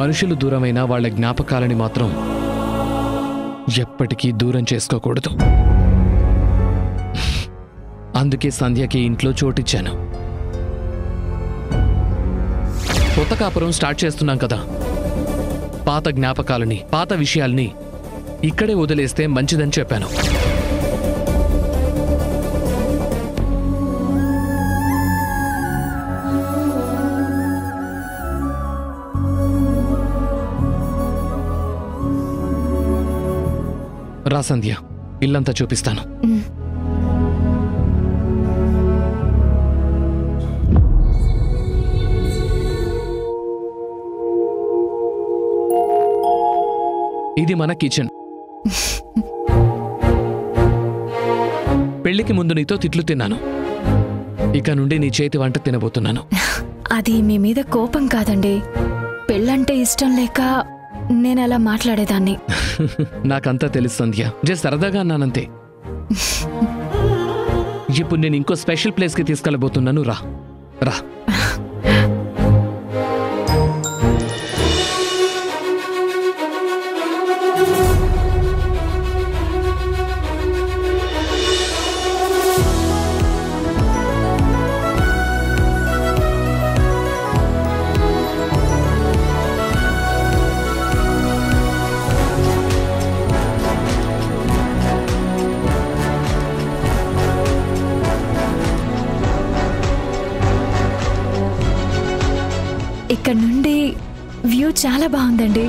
మనుషులు దూరమైన వాళ్ళ జ్ఞాపకాలని మాత్రం ఎప్పటికీ దూరం చేసుకోకూడదు అందుకే సంధ్యకి ఇంట్లో చోటిచ్చాను కొత్త కాపురం స్టార్ట్ చేస్తున్నాం కదా పాత జ్ఞాపకాలని పాత విషయాల్ని ఇక్కడే వదిలేస్తే మంచిదని చెప్పాను రా సంధ్య ఇల్లంతా చూపిస్తాను ఉమ్. ఇది మన కిచెన్ పెళ్లికి ముందు నీతో తిట్లు తిన్నాను ఇక నుండి నీ చేతి వంట తినబోతున్నాను అది మీ మీద కోపం కాదండి పెళ్ళంటే ఇష్టం లేక నేను అలా మాట్లాడేదాన్ని నాకంతా తెలుసు సంధ్య జస్ట్ సరదాగా అన్నానంతే ఇప్పుడు నేను ఇంకో స్పెషల్ ప్లేస్కి తీసుకెళ్ళబోతున్నాను రా రా ఇక్కడ నుండి వ్యూ చాలా బాగుందండి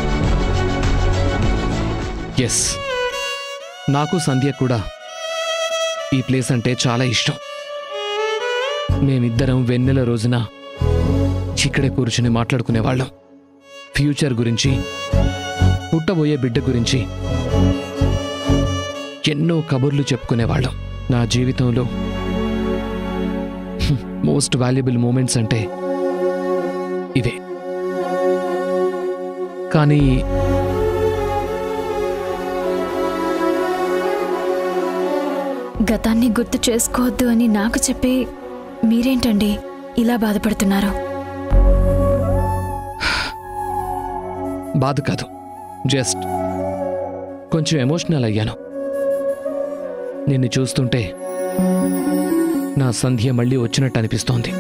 ఎస్ నాకు సంధ్య కూడా ఈ ప్లేస్ అంటే చాలా ఇష్టం మేమిద్దరం వెన్నెల రోజున ఇక్కడే కూర్చుని మాట్లాడుకునేవాళ్ళం ఫ్యూచర్ గురించి పుట్టబోయే బిడ్డ గురించి ఎన్నో కబుర్లు చెప్పుకునేవాళ్ళం నా జీవితంలో మోస్ట్ వాల్యుబుల్ మూమెంట్స్ అంటే ఇవే కానీ గతాన్ని గుర్తు చేసుకోవద్దు అని నాకు చెప్పి మీరేంటండి ఇలా బాధపడుతున్నారు బాధ కాదు జస్ట్ కొంచెం ఎమోషనల్ అయ్యాను నిన్ను చూస్తుంటే నా సంధ్య మళ్ళీ వచ్చినట్టు అనిపిస్తోంది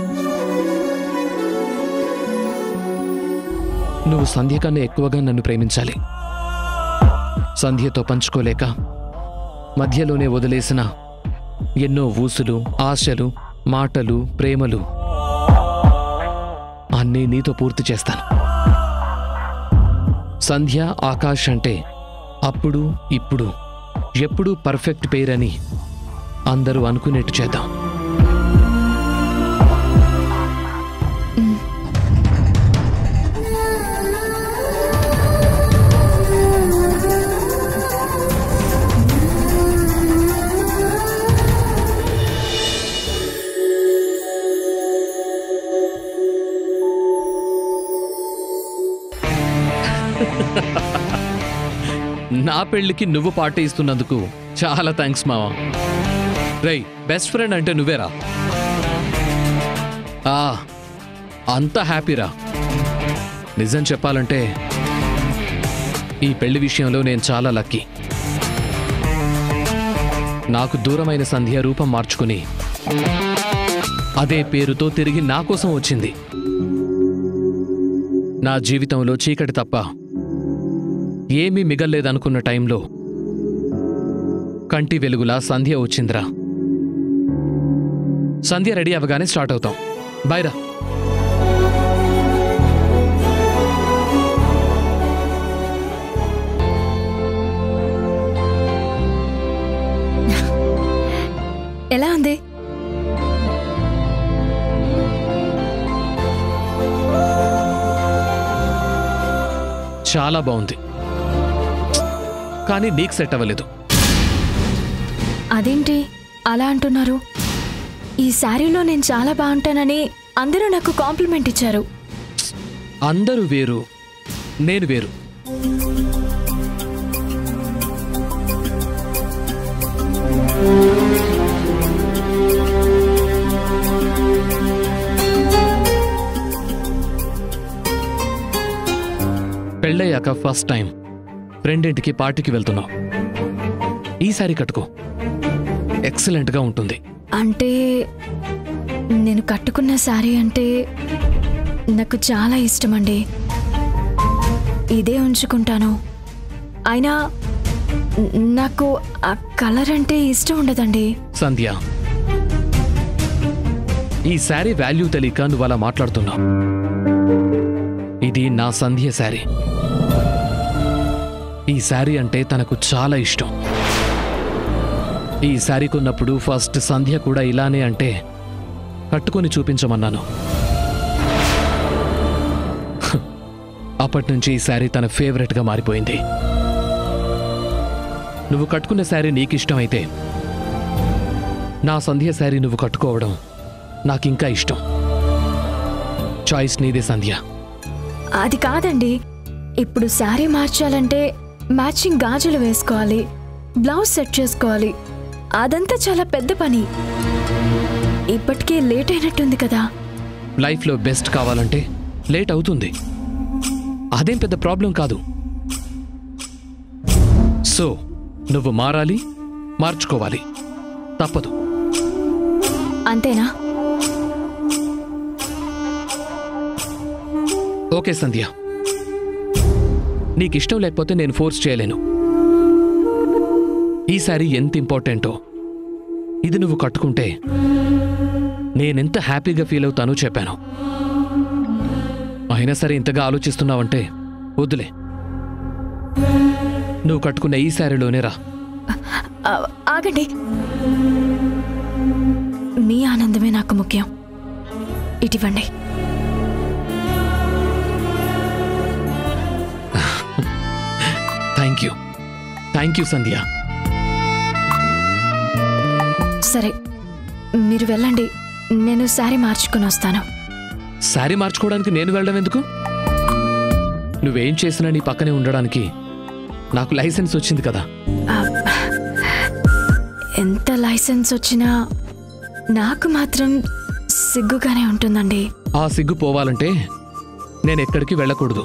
నువ్వు సంధ్య కన్నా ఎక్కువగా నన్ను ప్రేమించాలి సంధ్యతో పంచుకోలేక మధ్యలోనే వదిలేసిన ఎన్నో ఊసులు ఆశలు మాటలు ప్రేమలు అన్నీ నీతో పూర్తి చేస్తాను సంధ్య ఆకాష్ అంటే అప్పుడు ఇప్పుడు ఎప్పుడూ పర్ఫెక్ట్ పేరని అందరూ అనుకునేట్టు చేద్దాం నా పెళ్లికి నువ్వు పార్టీ ఇస్తున్నందుకు చాలా థ్యాంక్స్ మావా రేయ్ బెస్ట్ ఫ్రెండ్ అంటే నువ్వేరా ఆ అంత హ్యాపీరా నిజం చెప్పాలంటే ఈ పెళ్లి విషయంలో నేను చాలా లక్కీ నాకు దూరమైన సంధ్య రూపం మార్చుకుని అదే పేరుతో తిరిగి నా కోసం వచ్చింది నా జీవితంలో చీకటి తప్ప ఏమీ మిగల్లేదనుకున్న టైంలో కంటి వెలుగులా సంధ్య వచ్చిందిరా సంధ్య రెడీ అవ్వగానే స్టార్ట్ అవుతాం బాయ్రా ఎలా ఉంది చాలా బాగుంది కానీ నీకు సెట్ అవ్వలేదు అదేంటి అలా అంటున్నారు ఈ శారీలో నేను చాలా బాగుంటానని అందరూ నాకు కాంప్లిమెంట్ ఇచ్చారు అందరూ వేరు నేను వేరు వచ్చాక ఫస్ట్ టైం ఫ్రెండ్ ఇంటికి పార్టీకి వెళ్తున్నావు ఈ సారీ కట్టుకో ఎక్సలెంట్గా ఉంటుంది అంటే నేను కట్టుకున్న శారీ అంటే నాకు చాలా ఇష్టం అండి ఇదే ఉంచుకుంటాను అయినా న- నాకు ఆ కలర్ అంటే ఇష్టం ఉండదండి సంధ్య ఈ శారీ వాల్యూ తెలియక నువ్వు అలా మాట్లాడుతున్నావు ఇది నా సంధ్య శారీ ఈ శారీ అంటే తనకు చాలా ఇష్టం ఈ శారీ కొన్నప్పుడు ఫస్ట్ సంధ్య కూడా ఇలానే అంటే కట్టుకొని చూపించమన్నాను హ్, అప్పటి నుంచి ఈ శారీ తన ఫేవరెట్గా మారిపోయింది నువ్వు కట్టుకున్న శారీ నీకు ఇష్టమైతే నా సంధ్య శారీ నువ్వు కట్టుకోవడం నాకింకా ఇష్టం చాయిస్ నీదే సంధ్య అది కాదండి ఇప్పుడు శారీ మార్చాలంటే మ్యాచింగ్ గాజులు వేసుకోవాలి బ్లౌజ్ సెట్ చేసుకోవాలి అదంతా చాలా పెద్ద పని ఇప్పటికే లేట్ అయినట్టుంది కదా లైఫ్లో బెస్ట్ కావాలంటే లేట్ అవుతుంది అదేం పెద్ద ప్రాబ్లం కాదు సో నువ్వు మారాలి మార్చుకోవాలి తప్పదు అంతేనా ఓకే సంధ్య నీకు ఇష్టం లేకపోతే నేను ఫోర్స్ చేయలేను ఈసారి ఎంత ఇంపార్టెంటో ఇది నువ్వు కట్టుకుంటే నేనెంత హ్యాపీగా ఫీల్ అవుతానో చెప్పాను అయినా సరే ఇంతగా ఆలోచిస్తున్నావంటే వద్దులే నువ్వు కట్టుకున్న ఈ శారీలోనే రా ఆ, ఆగండి మీ ఆనందమే నాకు ముఖ్యం ఇటివ్వండి thank you thank you Sandhya సరే మీరు వెళ్ళండి నేను శారీ మార్చుకుని వస్తాను శారీ మార్చుకోవడానికి నేను వెళ్ళడం ఎందుకు నువ్వేం చేసినా నీ పక్కనే ఉండడానికి నాకు లైసెన్స్ వచ్చింది కదా ఆ, ఎంత లైసెన్స్ వచ్చినా నాకు మాత్రం సిగ్గుగానే ఉంటుందండి ఆ సిగ్గు పోవాలంటే నేను ఎక్కడికి వెళ్ళకూడదు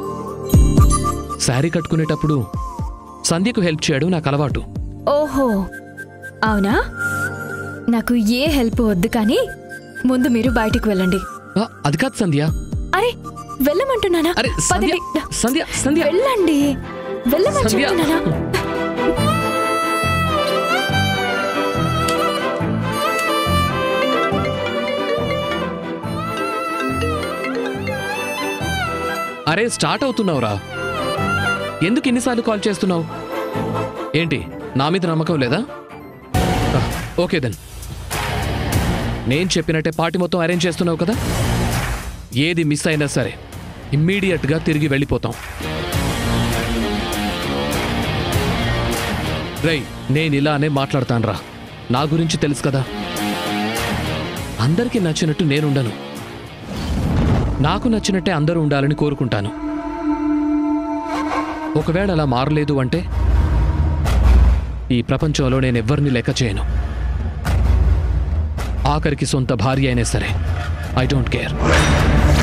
శారీ కట్టుకునేటప్పుడు సంధ్యకు హెల్ప్ చేయడం నాకు అలవాటు ఓహో అవునా నాకు ఏ హెల్ప్ వద్దు కానీ ముందు మీరు బయటికి వెళ్ళండి ఆ, అది కాదు సంధ్య అరే వెళ్ళమంటున్నానా అరే సంధ్య పదండి. సంధ్య సంధ్య వెళ్ళండి వెళ్ళమని సంధ్య. చెప్తున్నానా అరే స్టార్ట్ అవుతున్నావురా ఎందుకు ఇన్నిసార్లు కాల్ చేస్తున్నావు ఏంటి నా మీద నమ్మకం లేదా ఆ, ఓకే దెన్ నేను చెప్పినట్టే పార్టీ మొత్తం అరేంజ్ చేస్తున్నావు కదా ఏది మిస్ అయినా సరే ఇమ్మీడియట్గా తిరిగి వెళ్ళిపోతాం రై నేను ఇలానే మాట్లాడతానురా నా గురించి తెలుసు కదా అందరికీ నచ్చినట్టు నేనుండను నాకు నచ్చినట్టే అందరూ ఉండాలని కోరుకుంటాను ఒకవేళ అలా మారలేదు అంటే ఈ ప్రపంచంలో నేను ఎవ్వరిని లెక్క చేయను ఆఖరికి సొంత భార్య అయినా సరే ఐ డోంట్ కేర్